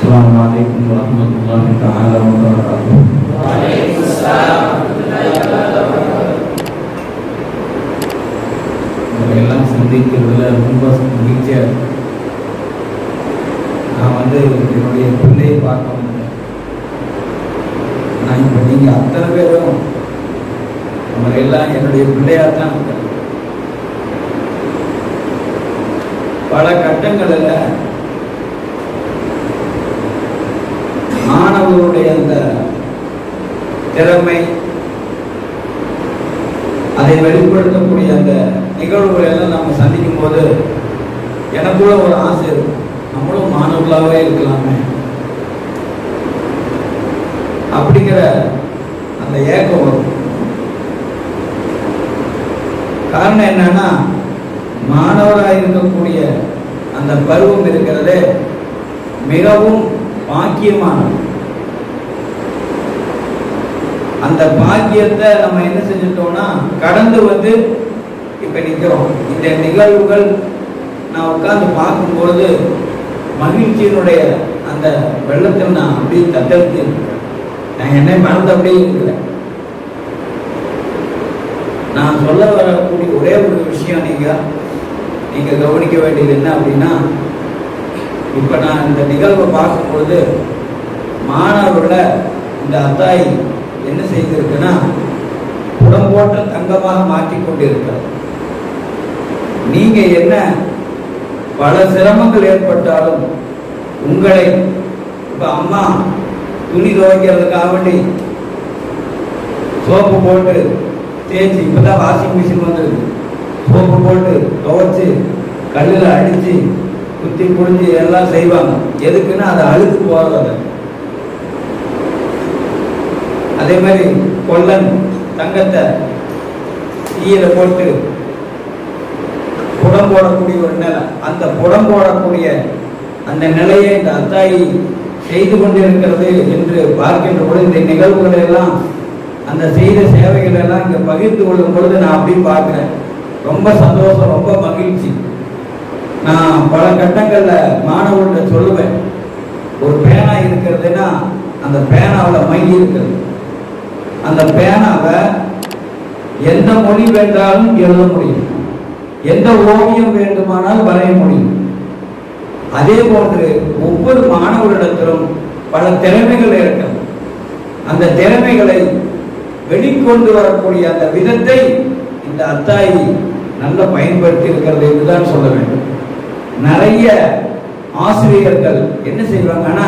السلام عليكم ورحمة الله تعالى وبركاته உங்களை எல்லாம் சந்திக்கிறதுல ரொம்ப மகிழ்ச்சியாக இருக்கு. நான் வந்து என்னுடைய பிள்ளையை பார்க்க வந்தேன் நான் இப்போ நீங்கள் அத்தனை பேரும் உங்களை எல்லாம் என்னுடைய பிள்ளையாக தான் இருக்கேன் பல கட்டங்களில் மாணவர்களுடைய அந்த திறமை அதை வெளிப்படுத்தக்கூடிய அந்த நிகழ்வுகளை எல்லாம் நம்ம சந்திக்கும் போது எனக்குள்ள ஒரு ஆசை இருக்கும் நம்மளும் மாணவர்களாகவே இருக்கலாமே அப்படிங்கிற அந்த ஏக்கம் வரும் காரணம் என்னன்னா மாணவராக இருக்கக்கூடிய அந்த பருவம் இருக்கிறதே மிகவும் பாக்கியமானது அந்த பாக்கியத்தை நம்ம என்ன செஞ்சுட்டோம்னா கடந்து வந்து இப்ப நிக்கிறோம் இந்த நிகழ்வுகள் நான் உட்கார்ந்து பார்க்கும்பொழுது மகிழ்ச்சியினுடைய அந்த வெள்ளத்தில் நான் அப்படியே தத்தளித்து இருக்கிறேன் நான் என்னை மறந்து அப்படியே இருக்கிறேன் நான் சொல்ல வரக்கூடிய ஒரே ஒரு விஷயம் நீங்க நீங்க கவனிக்க வேண்டியது என்ன அப்படின்னா இப்ப நான் இந்த நிகழ்வை பார்க்கும்பொழுது மாணவர்கள இந்த அத்தாய் என்ன செய்திருக்குன்னா புடம்போட்ட தங்கமாக மாற்றிக் கொண்டிருக்கிறார் நீங்க என்ன பல சிரமங்கள் ஏற்பட்டாலும் உங்களை இப்ப அம்மா துணி துவைக்கிறதுக்காக வேண்டி சோப்பு போட்டு தேய்ச்சி இப்பதான் வாஷிங் மிஷின் வந்திருக்கு சோப்பு போட்டு துவைச்சு கல்லில் அடிச்சு குத்தி புடிஞ்சு எல்லாம் செய்வாங்க எதுக்குன்னா அது அழுக்கு போகிறது அதே மாதிரி கொல்லன் தங்கத்தை தீயில போட்டு புடம் போடக்கூடிய ஒரு நிலை அந்த புடம் போடக்கூடிய அந்த நிலையை இந்த அத்தாயி செய்து கொண்டிருக்கிறது என்று பார்க்கின்ற பொழுது இந்த நிகழ்வுகளை எல்லாம் அந்த செய்த சேவைகள் எல்லாம் இங்க பகிர்ந்து கொள்ளும் பொழுது நான் அப்படி பார்க்கிறேன் ரொம்ப சந்தோஷம் ரொம்ப மகிழ்ச்சி நான் பல கட்டங்கள்ல மாணவர்கள்ட்ட சொல்லுவேன் ஒரு பேனா இருக்கிறதுன்னா அந்த பேனாவில் மை இருக்கிறது அந்த பேனாவை எந்த மொழி வேண்டாலும் எழுத முடியும் எந்த ஓவியம் வேண்டுமானால் வரைய முடியும் அதே போன்று ஒவ்வொரு மாணவரிடத்திலும் பல திறமைகள் இருக்கிறது அந்த திறமைகளை வெளிக்கொண்டு வரக்கூடிய அந்த விதத்தை இந்த அத்தாயி நல்ல பயன்படுத்தி இருக்கிறது என்றுதான் சொல்ல வேண்டும் நிறைய ஆசிரியர்கள் என்ன செய்வாங்கன்னா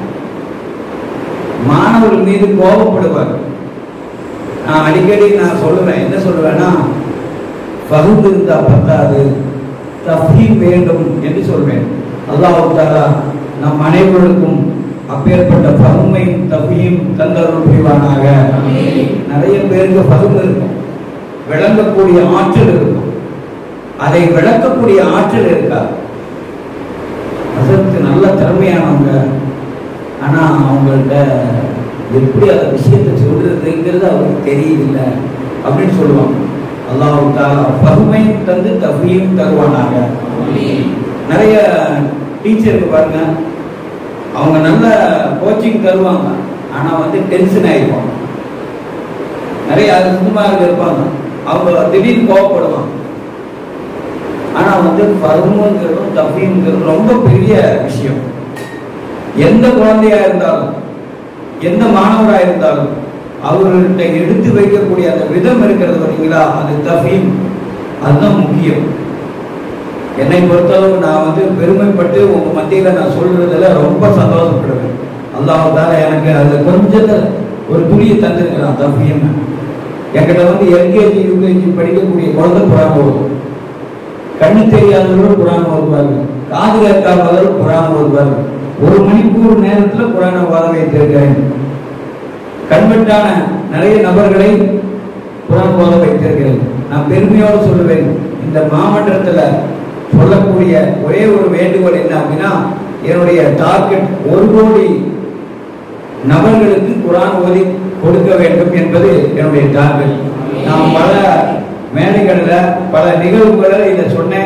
மாணவர்கள் மீது கோபப்படுவார்கள் நான் அடிக்கடி நான் சொல்லுவேன் என்ன சொல்லுவேன்னா பகுந்து இருந்தா பத்தாது தஃபீம் வேண்டும் என்று சொல்வேன் அல்லாஹ் தாலா நம் அனைவருக்கும் அப்பேற்பட்ட பகுமையும் தஃபீம் தந்தருள் புரிவானாக நிறைய பேருக்கு பகுமை இருக்கும் விளங்கக்கூடிய ஆற்றல் இருக்கும் அதை விளக்கக்கூடிய ஆற்றல் இருக்காது அதற்கு நல்ல திறமையானவங்க ஆனா அவங்கள்ட்ட எப்படி அந்த விஷயத்தை சொல்றதுங்கிறது அவருக்கு தெரியல அப்படின்னு சொல்லுவாங்க அல்லாஹ் தாலா பகுமையும் தந்து தஃபியும் தருவானாக நிறைய டீச்சருக்கு பாருங்க அவங்க நல்ல கோச்சிங் தருவாங்க ஆனா வந்து டென்ஷன் ஆயிடுவாங்க நிறைய அது சுகுமார்கள் இருப்பாங்க அவங்க திடீர்னு கோவப்படுவாங்க ஆனா வந்து பருவங்கிறதும் தஃபிங்கிறதும் ரொம்ப பெரிய விஷயம் எந்த குழந்தையா இருந்தாலும் எந்த மாணவரா இருந்தாலும் அவர்கள்ட்ட எடுத்து வைக்கக்கூடிய அந்த விதம் இருக்கிறது பார்த்தீங்களா அது தஃபீம் அதுதான் முக்கியம் என்னை பொறுத்தளவு நான் வந்து பெருமைப்பட்டு உங்க மத்தியில நான் சொல்றதுல ரொம்ப சந்தோஷப்படுவேன் அல்லாஹால எனக்கு அது கொஞ்சத்தை ஒரு துணியை தந்திருக்கிறான் தஃபீம் என்கிட்ட வந்து எல்கேஜி யூகேஜி படிக்கக்கூடிய குழந்தை புறாம ஓதும் கண்ணு தெரியாதவர்கள் குரான் ஓதுவார்கள் காது கேட்காதவர்கள் குரான் ஓதுவார்கள் ஒரு மணிக்கூர் நேரத்துல குரானை வாத வைத்திருக்கிறேன் கண்வெட்டான நிறைய நபர்களை குரான் போத வைத்திருக்கிறேன் நான் பெருமையோடு சொல்லுவேன் இந்த மாமன்றத்துல சொல்லக்கூடிய ஒரே ஒரு வேண்டுகோள் என்ன அப்படின்னா என்னுடைய டார்கெட் ஒரு கோடி நபர்களுக்கு குரான் ஓதி கொடுக்க வேண்டும் என்பது என்னுடைய டார்கெட் நான் பல மேடைகளில் பல நிகழ்வுகளில் இதை சொன்னேன்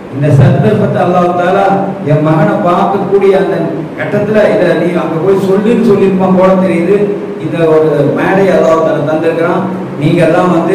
இந்த சந்தர்ப்பத்தை அல்லாஹ் தாலா என் மகனை பார்க்கக்கூடிய அந்த கட்டத்துல இதை நீ அங்க போய் சொல்லுன்னு சொல்லியிருப்பான் போல தெரியுது இந்த ஒரு மேடை அல்லாஹ் தாலா தந்திருக்கிறான் நீங்க எல்லாம் வந்து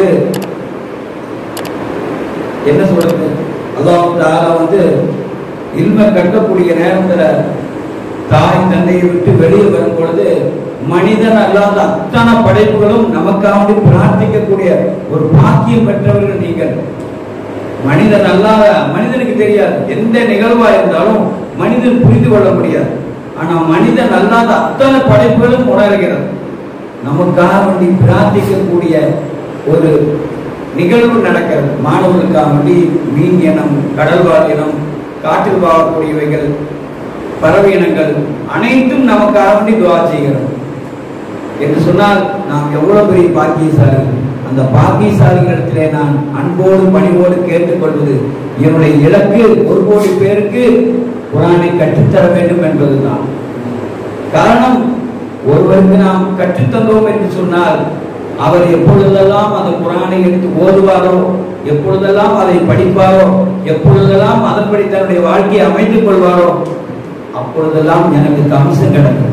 என்ன சொல்றது அல்லாஹ் தாலா வந்து இல்ம கட்டக்கூடிய நேரத்துல தாய் தந்தையை விட்டு வெளியே வரும் பொழுது மனிதன் அல்லாத அத்தனை படைப்புகளும் நமக்காக பிரார்த்திக்கக்கூடிய ஒரு பாக்கியம் பெற்றவர்கள் நீங்கள் மனிதன் அல்லாத மனிதனுக்கு தெரியாது எந்த நிகழ்வா இருந்தாலும் மனிதன் புரிந்து கொள்ள முடியாது ஆனா மனிதன் அல்லாத அத்தனை படைப்புகளும் உணர்கிறது நமக்காக வேண்டி பிரார்த்திக்கக்கூடிய ஒரு நிகழ்வு நடக்கிறது மாணவர்களுக்காக வேண்டி மீன் இனம் கடல் வாழ் இனம் காற்றில் வாழக்கூடியவைகள் பறவை இனங்கள் அனைத்தும் நமக்காக வேண்டி துவா செய்கிறது என்று சொன்னால் நாம் எவ்வளவு பெரிய பாக்கியசாலிகள் அந்த பாக்கியசாலிகளிடத்திலே நான் அன்போடு பணிவோடு கேட்டுக்கொள்வது என்னுடைய இலக்கு ஒரு கோடி பேருக்கு குரானை கற்றுத்தர வேண்டும் என்பதுதான் காரணம் ஒருவருக்கு நாம் கற்றுத்தந்தோம் என்று சொன்னால் அவர் எப்பொழுதெல்லாம் அந்த குரானை எடுத்து ஓதுவாரோ எப்பொழுதெல்லாம் அதை படிப்பாரோ எப்பொழுதெல்லாம் அதன்படி தன்னுடைய வாழ்க்கையை அமைத்துக் கொள்வாரோ அப்பொழுதெல்லாம் எனக்கு கம்சம் கிடக்கும்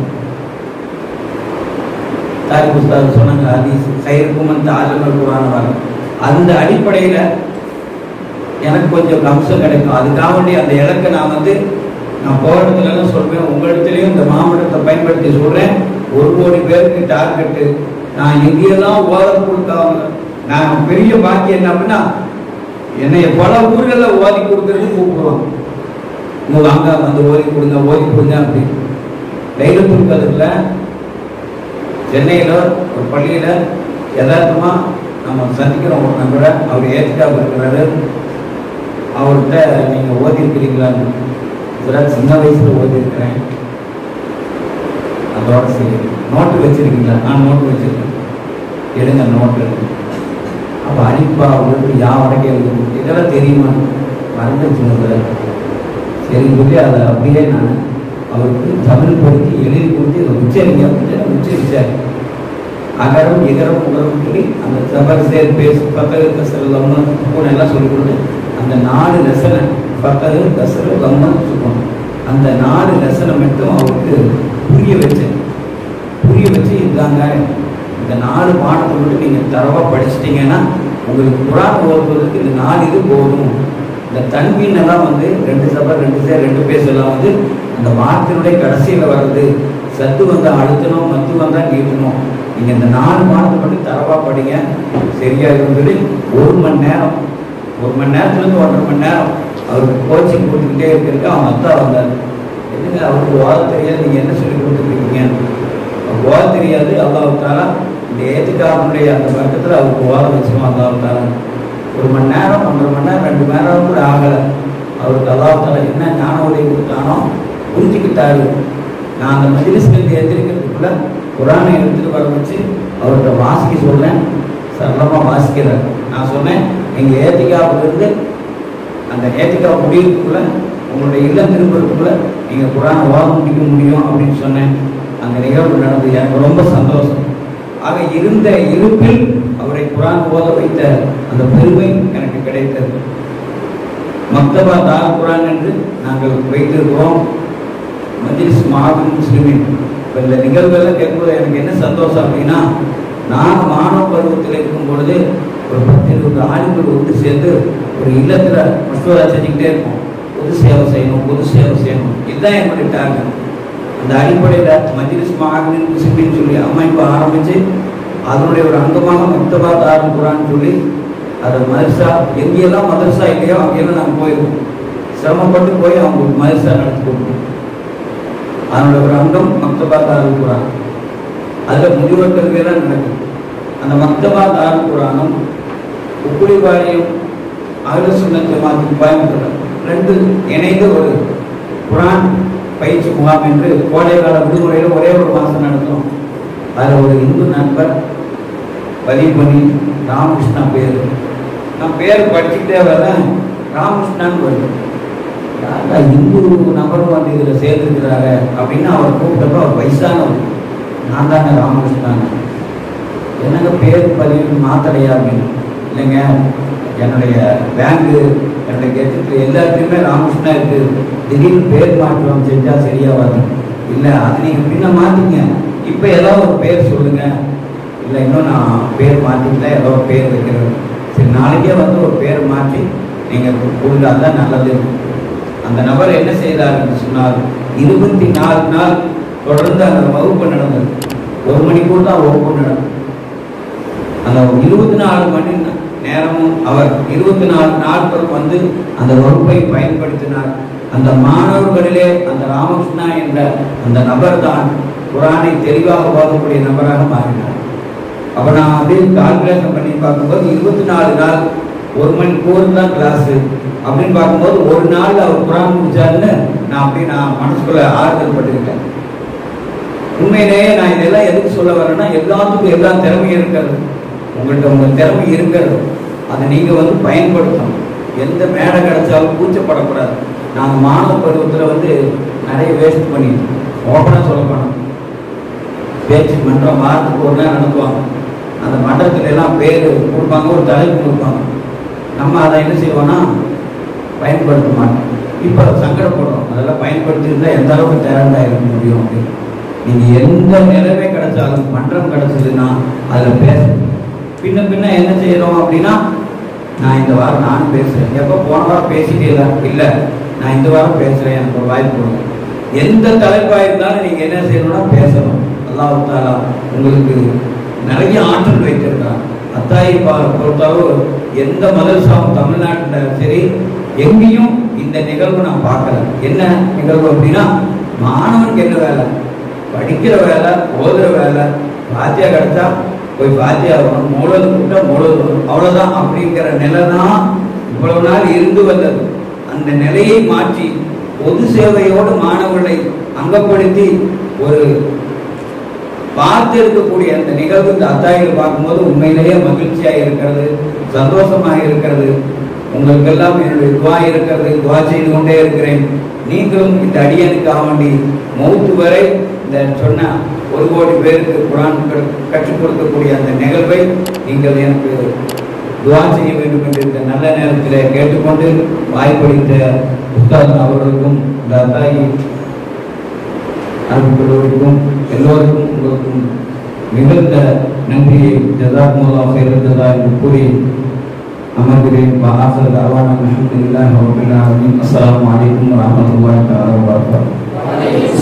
தாய் புஸ்தகம் சொன்னாங்க ஹதீஸ் கயிறுக்கும் அந்த ஆளுநர் குரான வரும் அந்த அடிப்படையில எனக்கு கொஞ்சம் கம்சம் கிடைக்கும் அதுக்காக வேண்டி அந்த இலக்கை நான் வந்து நான் போராட்டத்துலலாம் சொல்வேன் உங்களிடத்துலையும் இந்த மாவட்டத்தை பயன்படுத்தி சொல்றேன் ஒரு கோடி பேருக்கு டார்கெட்டு நான் எங்கேயெல்லாம் ஓத கொடுத்தாங்க நான் பெரிய பாக்கியம் என்ன அப்படின்னா என்னைய பல ஊர்களில் ஓதி கொடுக்கறது கூப்பிடுவாங்க இங்க வாங்க வந்து ஓதி கொடுங்க ஓதி கொடுங்க அப்படின்னு லைலத்துல் கதிரில் சென்னையில் ஒரு பள்ளியில் யதார்த்தமாக நம்ம சந்திக்கிறோம் ஒரு நண்பரை அவர் ஏற்றுக்காக இருக்கிறாரு அவர்கிட்ட நீங்கள் ஓதி இருக்கிறீங்களான்னு சார் சின்ன வயசில் ஓதி இருக்கிறேன் அதோட சரி நோட்டு வச்சிருக்கீங்களா நான் நோட்டு வச்சிருக்கேன் எடுங்க நோட்டு அப்போ அடிப்பா உங்களுக்கு யா வடக்கே எழுதும் இதெல்லாம் தெரியுமா மறந்துச்சுங்க சார் சரி சொல்லி அதை அப்படியே நான் அவருக்கு தமிழ் பொறுத்து எழுதி கொடுத்து இதை உச்சரிங்க அப்படின்னு உச்சரிச்சார் அகரம் இகரம் உகரம் சொல்லி அந்த சபர் சேர் பேசு பத்தகு கசரு லம்மன் சுக்கூன் எல்லாம் சொல்லி கொடுத்து அந்த நாலு லெசனை பத்தகு கசரு லம்மன் சுக்கூன் அந்த நாலு லெசனை மட்டும் அவருக்கு புரிய வச்சேன் புரிய வச்சு இதாங்க இந்த நாலு பாடத்தை மட்டும் நீங்கள் தரவாக படிச்சிட்டிங்கன்னா உங்களுக்கு குரான் ஓதுவதற்கு இந்த நாலு இது போதும் இந்த தன்மீன் எல்லாம் வந்து ரெண்டு சபர் ரெண்டு சேர் ரெண்டு பேஸ் எல்லாம் வந்து அந்த வார்த்தையினுடைய கடைசியில் வர்றது சத்து வந்தா அழுத்தணும் மத்து வந்தா நீட்டணும் நீங்கள் இந்த நாலு பாடத்தை மட்டும் தரவா படிங்க சரியா இருந்தது ஒரு மணி நேரம் ஒரு மணி நேரத்துலேருந்து ஒன்றரை மணி நேரம் அவருக்கு கோச்சிங் கொடுத்துக்கிட்டே இருக்கிறதுக்கு அவங்க அத்தா வந்தார் என்னங்க அவருக்கு ஓத தெரியாது நீங்கள் என்ன சொல்லி கொடுத்துருக்கீங்க ஓத தெரியாது அல்லாவுத்தாலா இந்த ஏத்துக்காரனுடைய அந்த பக்கத்தில் அவருக்கு ஓத வச்சுருவோம் அல்லாவுத்தாலா ஒரு மணி நேரம் ஒன்றரை மணி நேரம் ரெண்டு மணி நேரம் கூட ஆகலை அவருக்கு அல்லாவுத்தாலா என்ன ஞான உதவி கொடுத்தானோ புரிஞ்சுக்கிட்டாரு நான் அந்த மஜிலிஸ்லேருந்து எந்திரிக்கிறதுக்குள்ள குரானை எடுத்துட்டு வர வச்சு அவர்கிட்ட வாசிக்க சொல்றேன் சரளமாக வாசிக்கிறார் நான் சொன்னேன் எங்கள் ஏத்திகாவிலிருந்து அந்த ஏத்திகா முடியறதுக்குள்ள உங்களுடைய இல்லம் திரும்புறதுக்குள்ள நீங்கள் குரானை ஓத முடிக்க முடியும் அப்படின்னு சொன்னேன் அந்த நிகழ்வு நடந்தது எனக்கு ரொம்ப சந்தோஷம் ஆக இருந்த இருப்பில் அவரை குரான் ஓத வைத்த அந்த பெருமை எனக்கு கிடைத்தது மக்தபா தால் குரான் என்று நாங்கள் வைத்திருக்கிறோம் மஜ்லிஸ் மாபெரும் முஸ்லிமின் இப்போ இந்த நிகழ்வுகளை கேட்கும்போது எனக்கு என்ன சந்தோஷம் அப்படின்னா நான் மாணவ பருவத்தில் இருக்கும் பொழுது ஒரு பத்து இருபது ஆளுங்கள் ஒன்று சேர்ந்து ஒரு இல்லத்தில் மசோதா செஞ்சுக்கிட்டே இருப்போம் பொது சேவை செய்யணும் பொது சேவை செய்யணும் இதுதான் என்னுடைய டார்கெட் அந்த அடிப்படையில் மஜ்லிஸ் மாபெரும் முஸ்லிமின்னு சொல்லி அமைப்பு ஆரம்பித்து அதனுடைய ஒரு அங்கமாக மக்தபா தாருல் குரான் சொல்லி அதை மதரசா எங்கெல்லாம் மதரசா இல்லையோ அங்கெல்லாம் நாங்கள் போயிருக்கோம் சிரமப்பட்டு போய் அவங்க மதரசா நடத்தி கொடுப்போம் அதனோட ஒரு அங்கம் மக்தபா தாருல் குரான் அதில் முதியோர் கல்வியெல்லாம் நடக்குது அந்த மக்தபா தாருல் குரானும் உக்குடி வாரியம் அகில சுண்ணத் ஜமாத்துக்கு கோயம்புத்தூர் ரெண்டு இணைந்து ஒரு குரான் பயிற்சி முகாம் என்று கோடை கால விடுமுறையில் ஒரே ஒரு மாதம் நடத்தும் அதில் ஒரு இந்து நண்பர் பதிவு பண்ணி ராமகிருஷ்ணா பேர் நான் பேர் படிச்சுக்கிட்டே வரேன் ராமகிருஷ்ணான்னு வருது யாரா இந்து நபரும் வந்து இதில் சேர்ந்துருக்கிறாரு அப்படின்னு அவர் கூப்பிட்டப்ப அவர் வயசானவர் நான் தாங்க ராமகிருஷ்ணான் என்னங்க பேர் பதிவு மாத்தலையா அப்படின்னு இல்லைங்க என்னுடைய பேங்கு என்னுடைய கெட்டுக்கு எல்லாத்துலேயுமே ராமகிருஷ்ணா இருக்கு திடீர்னு பேர் மாற்றம் செஞ்சா சரியா வரும் இல்லை அது நீங்கள் பின்ன மாற்றிங்க இப்போ ஏதோ ஒரு பேர் சொல்லுங்க இல்லை இன்னும் நான் பேர் மாற்றிக்கிட்டேன் ஏதோ ஒரு பேர் வைக்கிறேன் சரி நாளைக்கே வந்து ஒரு பேர் மாற்றி நீங்கள் கொடுத்தா தான் நல்லது அந்த நபர் என்ன செய்தார் என்று சொன்னால் இருபத்தி நாலு நாள் தொடர்ந்து அந்த வகுப்பு நடந்தது ஒரு மணிக்கூர் தான் வகுப்பு நடந்தது அந்த இருபத்தி நாலு மணி நேரமும் அவர் இருபத்தி நாலு நாட்கள் வந்து அந்த வகுப்பை பயன்படுத்தினார் அந்த மாணவர்களிலே அந்த ராமகிருஷ்ணா என்ற அந்த நபர் தான் குரானை தெளிவாக ஓதக்கூடிய நபராக மாறினார் அப்ப நான் அப்படியே கால்குலேஷன் பண்ணி பார்க்கும்போது இருபத்தி நாலு நாள் ஒரு மணி கோர் தான் கிளாஸ் அப்படின்னு பார்க்கும்போது ஒரு நாள் அவர் குரான் முடிச்சாருன்னு நான் அப்படியே நான் மனசுக்குள்ள ஆறுதல் பட்டுக்கிட்டேன் உண்மையிலேயே நான் இதெல்லாம் எதுக்கு சொல்ல வரேன்னா எல்லாத்துக்கும் எல்லா திறமையும் இருக்கிறது உங்கள்கிட்ட உங்க திறமை இருக்கிறது அதை நீங்க வந்து பயன்படுத்தணும் எந்த மேடை கிடைச்சாலும் கூச்சப்படக்கூடாது நாங்கள் மாணவ பருவத்தில் வந்து நிறைய வேஸ்ட் பண்ணிட்டோம் ஓப்பனாக சொல்ல போனோம் பேச்சு மன்றம் வாரத்துக்கு ஒரு நாள் நடத்துவாங்க அந்த மன்றத்துல எல்லாம் பேர் கொடுப்பாங்க ஒரு தலைப்பு கொடுப்பாங்க நம்ம அதை என்ன செய்வோம்னா பயன்படுத்த மாட்டோம் இப்போ சங்கடப்படுறோம் அதெல்லாம் பயன்படுத்தியிருந்தா எந்த அளவுக்கு டேலண்டாக இருக்க முடியும் அப்படின்னு நீங்கள் எந்த நிலைமை கிடைச்சாலும் மன்றம் கிடைச்சதுன்னா அதில் பேசணும் பின்ன பின்ன என்ன செய்யறோம் அப்படின்னா நான் இந்த வாரம் நானும் பேசுறேன் எப்போ போன வாரம் பேசிட்டே இல்லை இல்லை நான் இந்த வாரம் பேசுறேன் எனக்கு ஒரு வாய்ப்பு கொடுங்க எந்த தலைப்பாக இருந்தாலும் நீங்க என்ன செய்யணும்னா பேசணும் அல்லாஹ் தாலா உங்களுக்கு நிறைய ஆற்றல் வைத்திருக்கிறான் அத்தாயி பொறுத்தளவு எந்த மதரசாவும் தமிழ்நாட்டில் சரி எங்கேயும் இந்த நிகழ்வு நான் பார்க்கல என்ன நிகழ்வு அப்படின்னா மாணவனுக்கு என்ன வேலை படிக்கிற வேலை ஓதுற வேலை பாத்தியா கிடைச்சா போய் பாத்தியா வரணும் மூலது கூட்டா மூலது வரும் அவ்வளவுதான் அப்படிங்கிற நிலை தான் இவ்வளவு நாள் இருந்து வந்தது அந்த நிலையை மாற்றி பொது சேவையோடு மாணவர்களை அங்கப்படுத்தி ஒரு பார்த்து இருக்கக்கூடிய அந்த நிகழ்வு இந்த அத்தாயில் பார்க்கும்போது உண்மையிலேயே மகிழ்ச்சியாக இருக்கிறது சந்தோஷமாக இருக்கிறது உங்களுக்கெல்லாம் என்னுடைய துவா இருக்கிறது துவா செய்து கொண்டே இருக்கிறேன் நீங்களும் இந்த அடியனுக்காக வேண்டி மௌத்து வரை இந்த சொன்ன ஒரு கோடி பேருக்கு குரான் க- கற்றுக் கொடுக்கக்கூடிய அந்த நிகழ்வை நீங்கள் எனக்கு துவா செய்ய வேண்டும் என்று இந்த நல்ல நேரத்தில் கேட்டுக்கொண்டு வாய்ப்பளித்த உஸ்தாத் அவர்களுக்கும் இந்த அத்தாயி அன்புள்ளவருக்கும் எல்லோருக்கும் உங்களுக்கும் மிகுந்த நன்றியை ஜதாத்மூலா செய்ததா என்று கூறி அமர்கிறேன் ஆசர் அவான அலமதுல்லாஹி ரபில் ஆலமீன் அஸ்ஸலாமு அலைக்கும் வரஹ்மத்துல்லாஹி தஆலா வபரகாத்துஹு